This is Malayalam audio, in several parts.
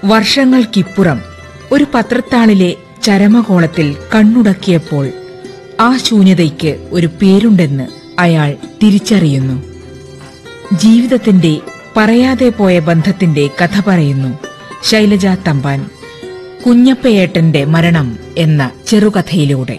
വർഷങ്ങൾക്കിപ്പുറം ഒരു പത്രത്താളിലെ ചരമകോളത്തിൽ കണ്ണുടക്കിയപ്പോൾ ആ ശൂന്യതയ്ക്ക് ഒരു പേരുണ്ടെന്ന് അയാൾ തിരിച്ചറിയുന്നു ജീവിതത്തിന്റെ പറയാതെ പോയ ബന്ധത്തിന്റെ കഥ പറയുന്നു ശൈലജ തമ്പാൻ കുഞ്ഞപ്പയേട്ടന്റെ മരണം എന്ന ചെറുകഥയിലൂടെ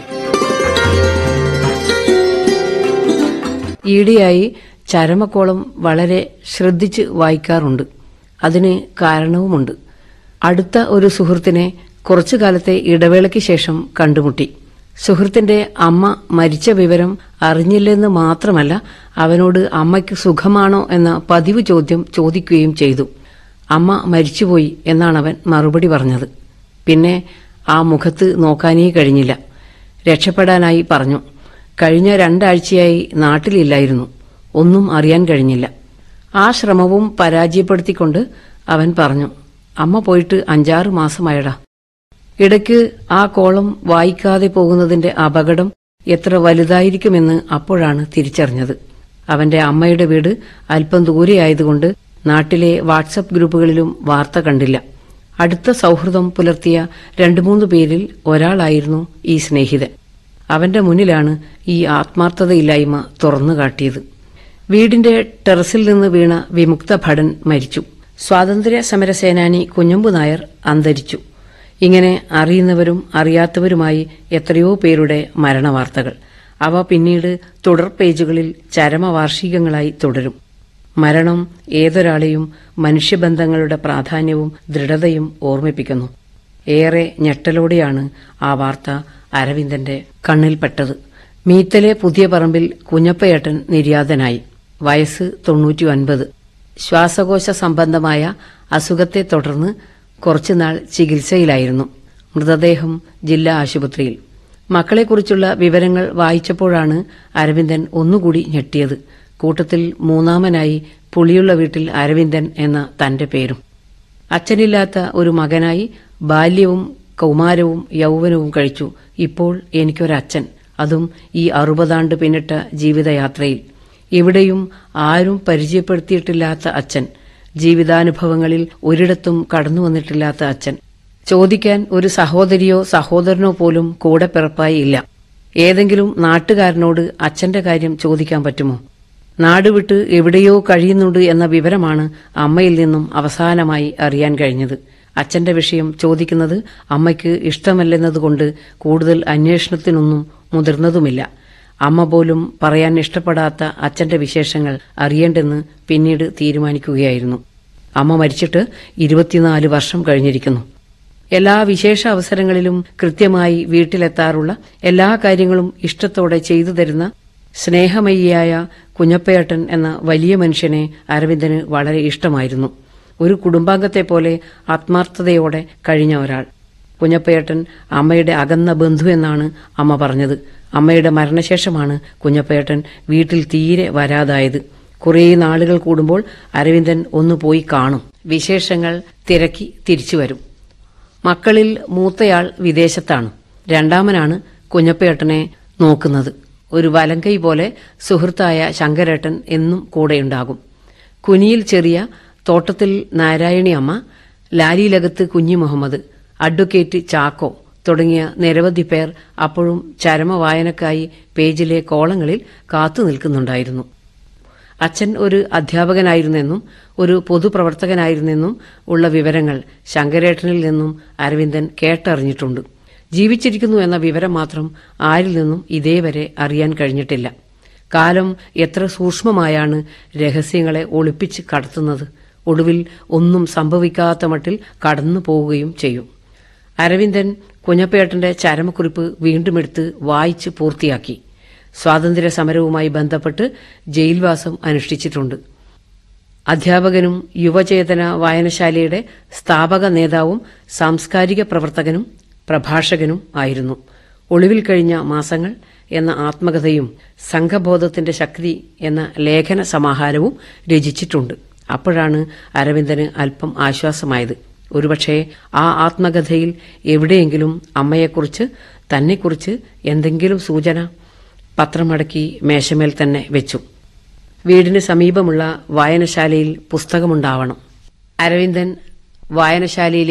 ഈയിടെയായി ചരമക്കോളം വളരെ ശ്രദ്ധിച്ച് വായിക്കാറുണ്ട് അതിന് കാരണവുമുണ്ട് അടുത്ത ഒരു സുഹൃത്തിനെ കുറച്ചു കാലത്തെ ഇടവേളയ്ക്ക് ശേഷം കണ്ടുമുട്ടി സുഹൃത്തിന്റെ അമ്മ മരിച്ച വിവരം അറിഞ്ഞില്ലെന്ന് മാത്രമല്ല അവനോട് അമ്മയ്ക്ക് സുഖമാണോ എന്ന പതിവ് ചോദ്യം ചോദിക്കുകയും ചെയ്തു അമ്മ മരിച്ചുപോയി എന്നാണ് അവൻ മറുപടി പറഞ്ഞത് പിന്നെ ആ മുഖത്ത് നോക്കാനേ കഴിഞ്ഞില്ല രക്ഷപ്പെടാനായി പറഞ്ഞു കഴിഞ്ഞ രണ്ടാഴ്ചയായി നാട്ടിലില്ലായിരുന്നു ഒന്നും അറിയാൻ കഴിഞ്ഞില്ല ആ ശ്രമവും പരാജയപ്പെടുത്തിക്കൊണ്ട് അവൻ പറഞ്ഞു അമ്മ പോയിട്ട് അഞ്ചാറ് മാസമായടാ ഇടയ്ക്ക് ആ കോളം വായിക്കാതെ പോകുന്നതിന്റെ അപകടം എത്ര വലുതായിരിക്കുമെന്ന് അപ്പോഴാണ് തിരിച്ചറിഞ്ഞത് അവന്റെ അമ്മയുടെ വീട് അല്പം ദൂരെയായതുകൊണ്ട് നാട്ടിലെ വാട്സപ്പ് ഗ്രൂപ്പുകളിലും വാർത്ത കണ്ടില്ല അടുത്ത സൗഹൃദം പുലർത്തിയ രണ്ടു മൂന്ന് പേരിൽ ഒരാളായിരുന്നു ഈ സ്നേഹിതൻ അവന്റെ മുന്നിലാണ് ഈ ആത്മാർത്ഥതയില്ലായ്മ തുറന്നു കാട്ടിയത് വീടിന്റെ ടെറസിൽ നിന്ന് വീണ വിമുക്ത ഭടൻ മരിച്ചു സ്വാതന്ത്ര്യ സമരസേനാനി കുഞ്ഞമ്പു നായർ അന്തരിച്ചു ഇങ്ങനെ അറിയുന്നവരും അറിയാത്തവരുമായി എത്രയോ പേരുടെ മരണവാർത്തകൾ അവ പിന്നീട് തുടർ പേജുകളിൽ ചരമവാർഷികങ്ങളായി തുടരും മരണം ഏതൊരാളെയും മനുഷ്യബന്ധങ്ങളുടെ പ്രാധാന്യവും ദൃഢതയും ഓർമ്മിപ്പിക്കുന്നു ഏറെ ഞെട്ടലോടെയാണ് ആ വാർത്ത അരവിന്ദന്റെ കണ്ണിൽപ്പെട്ടത് മീത്തലെ പുതിയ പറമ്പിൽ കുഞ്ഞപ്പയേട്ടൻ നിര്യാതനായി വയസ്സ് തൊണ്ണൂറ്റി ഒൻപത് ശ്വാസകോശ സംബന്ധമായ അസുഖത്തെ തുടർന്ന് കുറച്ചുനാൾ ചികിത്സയിലായിരുന്നു മൃതദേഹം ജില്ലാ ആശുപത്രിയിൽ മക്കളെക്കുറിച്ചുള്ള വിവരങ്ങൾ വായിച്ചപ്പോഴാണ് അരവിന്ദൻ ഒന്നുകൂടി ഞെട്ടിയത് കൂട്ടത്തിൽ മൂന്നാമനായി പുളിയുള്ള വീട്ടിൽ അരവിന്ദൻ എന്ന തന്റെ പേരും അച്ഛനില്ലാത്ത ഒരു മകനായി ബാല്യവും കൗമാരവും യൗവനവും കഴിച്ചു ഇപ്പോൾ എനിക്കൊരച്ഛൻ അതും ഈ അറുപതാണ്ട് പിന്നിട്ട ജീവിതയാത്രയിൽ എവിടെയും ആരും പരിചയപ്പെടുത്തിയിട്ടില്ലാത്ത അച്ഛൻ ജീവിതാനുഭവങ്ങളിൽ ഒരിടത്തും കടന്നു വന്നിട്ടില്ലാത്ത അച്ഛൻ ചോദിക്കാൻ ഒരു സഹോദരിയോ സഹോദരനോ പോലും കൂടെ പിറപ്പായി ഇല്ല ഏതെങ്കിലും നാട്ടുകാരനോട് അച്ഛന്റെ കാര്യം ചോദിക്കാൻ പറ്റുമോ നാടുവിട്ട് എവിടെയോ കഴിയുന്നുണ്ട് എന്ന വിവരമാണ് അമ്മയിൽ നിന്നും അവസാനമായി അറിയാൻ കഴിഞ്ഞത് അച്ഛന്റെ വിഷയം ചോദിക്കുന്നത് അമ്മയ്ക്ക് ഇഷ്ടമല്ലെന്നതുകൊണ്ട് കൂടുതൽ അന്വേഷണത്തിനൊന്നും മുതിർന്നതുമില്ല അമ്മ പോലും പറയാൻ ഇഷ്ടപ്പെടാത്ത അച്ഛന്റെ വിശേഷങ്ങൾ അറിയേണ്ടെന്ന് പിന്നീട് തീരുമാനിക്കുകയായിരുന്നു അമ്മ മരിച്ചിട്ട് ഇരുപത്തിനാല് വർഷം കഴിഞ്ഞിരിക്കുന്നു എല്ലാ വിശേഷ അവസരങ്ങളിലും കൃത്യമായി വീട്ടിലെത്താറുള്ള എല്ലാ കാര്യങ്ങളും ഇഷ്ടത്തോടെ ചെയ്തു തരുന്ന സ്നേഹമയിയായ കുഞ്ഞപ്പേട്ടൻ എന്ന വലിയ മനുഷ്യനെ അരവിന്ദന് വളരെ ഇഷ്ടമായിരുന്നു ഒരു കുടുംബാംഗത്തെ പോലെ ആത്മാർത്ഥതയോടെ കഴിഞ്ഞ ഒരാൾ കുഞ്ഞപ്പേട്ടൻ അമ്മയുടെ അകന്ന ബന്ധു എന്നാണ് അമ്മ പറഞ്ഞത് അമ്മയുടെ മരണശേഷമാണ് കുഞ്ഞപ്പേട്ടൻ വീട്ടിൽ തീരെ വരാതായത് കുറേ നാളുകൾ കൂടുമ്പോൾ അരവിന്ദൻ ഒന്ന് പോയി കാണും വിശേഷങ്ങൾ തിരക്കി തിരിച്ചു വരും മക്കളിൽ മൂത്തയാൾ വിദേശത്താണ് രണ്ടാമനാണ് കുഞ്ഞപ്പേട്ടനെ നോക്കുന്നത് ഒരു വലങ്കൈ പോലെ സുഹൃത്തായ ശങ്കരേട്ടൻ എന്നും കൂടെയുണ്ടാകും കുനിയിൽ ചെറിയ തോട്ടത്തിൽ നാരായണി അമ്മ ലാലിലകത്ത് കുഞ്ഞി മുഹമ്മദ് അഡ്വക്കേറ്റ് ചാക്കോ തുടങ്ങിയ നിരവധി പേർ അപ്പോഴും ചരമവായനക്കായി പേജിലെ കോളങ്ങളിൽ കാത്തു നിൽക്കുന്നുണ്ടായിരുന്നു അച്ഛൻ ഒരു അധ്യാപകനായിരുന്നെന്നും ഒരു പൊതുപ്രവർത്തകനായിരുന്നെന്നും ഉള്ള വിവരങ്ങൾ ശങ്കരേട്ടനിൽ നിന്നും അരവിന്ദൻ കേട്ടറിഞ്ഞിട്ടുണ്ട് ജീവിച്ചിരിക്കുന്നു എന്ന വിവരം മാത്രം ആരിൽ നിന്നും ഇതേവരെ അറിയാൻ കഴിഞ്ഞിട്ടില്ല കാലം എത്ര സൂക്ഷ്മമായാണ് രഹസ്യങ്ങളെ ഒളിപ്പിച്ച് കടത്തുന്നത് ഒടുവിൽ ഒന്നും സംഭവിക്കാത്ത മട്ടിൽ കടന്നു പോവുകയും ചെയ്യും അരവിന്ദൻ കുഞ്ഞപ്പേട്ടന്റെ ചരമക്കുറിപ്പ് വീണ്ടും എടുത്ത് വായിച്ച് പൂർത്തിയാക്കി സ്വാതന്ത്ര്യ സമരവുമായി ബന്ധപ്പെട്ട് ജയിൽവാസം അനുഷ്ഠിച്ചിട്ടുണ്ട് അധ്യാപകനും യുവചേതന വായനശാലയുടെ സ്ഥാപക നേതാവും സാംസ്കാരിക പ്രവർത്തകനും പ്രഭാഷകനും ആയിരുന്നു ഒളിവിൽ കഴിഞ്ഞ മാസങ്ങൾ എന്ന ആത്മകഥയും സംഘബോധത്തിന്റെ ശക്തി എന്ന ലേഖന സമാഹാരവും രചിച്ചിട്ടുണ്ട് അപ്പോഴാണ് അരവിന്ദന് അല്പം ആശ്വാസമായത് ഒരുപക്ഷെ ആ ആത്മകഥയിൽ എവിടെയെങ്കിലും അമ്മയെക്കുറിച്ച് തന്നെക്കുറിച്ച് എന്തെങ്കിലും സൂചന പത്രമടക്കി മേശമേൽ തന്നെ വെച്ചു വീടിന് സമീപമുള്ള വായനശാലയിൽ പുസ്തകമുണ്ടാവണം അരവിന്ദൻ വായനശാലയിലെ